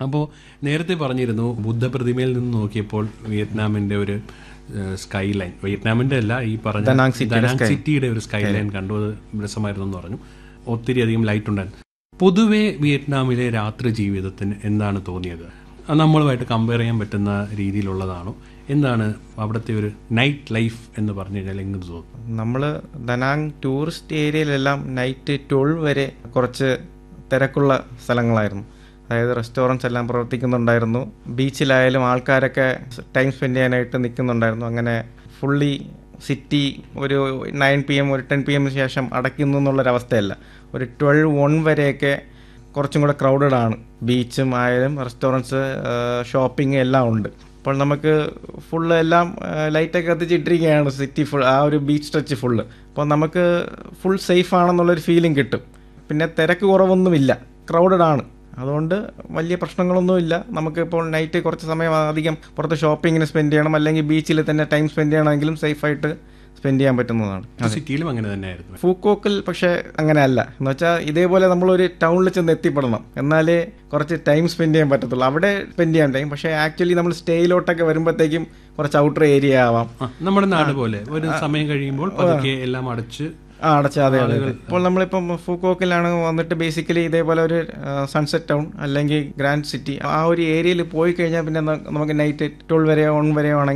അപ്പോൾ നേരത്തെ പറഞ്ഞിരുന്നു ബുദ്ധപ്രതിമയിൽ നിന്ന് നോക്കിയപ്പോൾ വിയറ്റ്നാമിന്റെ ഒരു സ്കൈ ലൈൻ വിയറ്റ്നാമിന്റെ അല്ല ഈ പറഞ്ഞ ദനാങ് സിറ്റിയുടെ ദനാങ് സിറ്റിയുടെ ഒരു സ്കൈ ലൈൻ കണ്ടു അത് രസമായിരുന്നു എന്ന് പറഞ്ഞു ഒത്തിരി അധികം ലൈറ്റ് ഉണ്ടായിരുന്നു പൊതുവെ വിയറ്റ്നാമിലെ രാത്രി ജീവിതത്തിന് എന്താണ് തോന്നിയത് അത് നമ്മളുമായിട്ട് കമ്പയർ ചെയ്യാൻ പറ്റുന്ന രീതിയിലുള്ളതാണോ എന്താണ് അവിടുത്തെ ഒരു നൈറ്റ് ലൈഫ് എന്ന് പറഞ്ഞു കഴിഞ്ഞാൽ എങ്ങനെ തോന്നുന്നു നമ്മൾ ദനാങ് ടൂറിസ്റ്റ് ഏരിയയിലെല്ലാം നൈറ്റ് ട്വൽവ് വരെ കുറച്ച് തിരക്കുള്ള സ്ഥലങ്ങളായിരുന്നു അതായത് റെസ്റ്റോറൻറ്റ്സ് എല്ലാം പ്രവർത്തിക്കുന്നുണ്ടായിരുന്നു ബീച്ചിലായാലും ആൾക്കാരൊക്കെ ടൈം സ്പെൻഡ് ചെയ്യാനായിട്ട് നിൽക്കുന്നുണ്ടായിരുന്നു അങ്ങനെ ഫുള്ളി സിറ്റി ഒരു നയൻ പി എം ഒരു ടെൻ പി എമ്മിന് ശേഷം അടയ്ക്കുന്നു എന്നുള്ളൊരവസ്ഥയല്ല ഒരു ട്വൽവ് വൺ വരെയൊക്കെ കുറച്ചും കൂടെ ക്രൗഡഡ് ആണ് ബീച്ചും ആയാലും റെസ്റ്റോറൻറ്റ്സ് ഷോപ്പിംഗ് എല്ലാം ഉണ്ട് അപ്പോൾ നമുക്ക് ഫുള്ള് എല്ലാം ലൈറ്റൊക്കെ കത്തിച്ചിട്ടിരിക്കുകയാണ് സിറ്റി ഫുൾ ആ ഒരു ബീച്ച് സ്ട്രെച്ച് ഫുള്ള് അപ്പോൾ നമുക്ക് ഫുൾ സേഫ് ആണെന്നുള്ളൊരു ഫീലിംഗ് കിട്ടും പിന്നെ തിരക്ക് കുറവൊന്നുമില്ല ക്രൗഡഡ് ആണ് അതുകൊണ്ട് വലിയ പ്രശ്നങ്ങളൊന്നുമില്ല നമുക്ക് ഇപ്പോൾ നൈറ്റ് കുറച്ച് സമയം അധികം പുറത്ത് ഷോപ്പിങ്ങിന് സ്പെൻഡ് ചെയ്യണം അല്ലെങ്കിൽ ബീച്ചിൽ തന്നെ ടൈം സ്പെൻഡ് ചെയ്യണമെങ്കിലും സേഫായിട്ട് സ്പെൻഡ് ചെയ്യാൻ പറ്റുന്നതാണ് സിറ്റിയിലും അങ്ങനെ തന്നെയായിരുന്നു ഫൂക്കോക്കിൽ പക്ഷേ അങ്ങനെ അല്ല എന്ന് വെച്ചാൽ ഇതേപോലെ നമ്മളൊരു ടൗണിൽ ചെന്ന് എത്തിപ്പെടണം എന്നാലേ കുറച്ച് ടൈം സ്പെൻഡ് ചെയ്യാൻ പറ്റത്തുള്ളൂ അവിടെ സ്പെൻഡ് ചെയ്യാൻ ടൈം പക്ഷേ ആക്ച്വലി നമ്മൾ സ്റ്റേയിലോട്ടൊക്കെ വരുമ്പോഴത്തേക്കും കുറച്ച് ഔട്ടർ ഏരിയ ആവാം ആ, നമ്മുടെ നാട് പോലെ ഒരു സമയം കഴിയുമ്പോൾ പതുക്കെ എല്ലാം അടച്ച് ആ അടച്ച അതെ അതെ അതെ. ഇപ്പോൾ നമ്മളിപ്പം ഫൂക്കോക്കിലാണ് വന്നിട്ട് ബേസിക്കലി ഇതേപോലെ ഒരു സൺസെറ്റ് ടൗൺ അല്ലെങ്കിൽ ഗ്രാൻഡ് സിറ്റി ആ ഒരു ഏരിയയിൽ പോയി കഴിഞ്ഞാൽ പിന്നെ ന- നമുക്ക് നൈറ്റ് ട്വൽവ് വരെയോ വൺ വരെയോ ആണെങ്കിൽ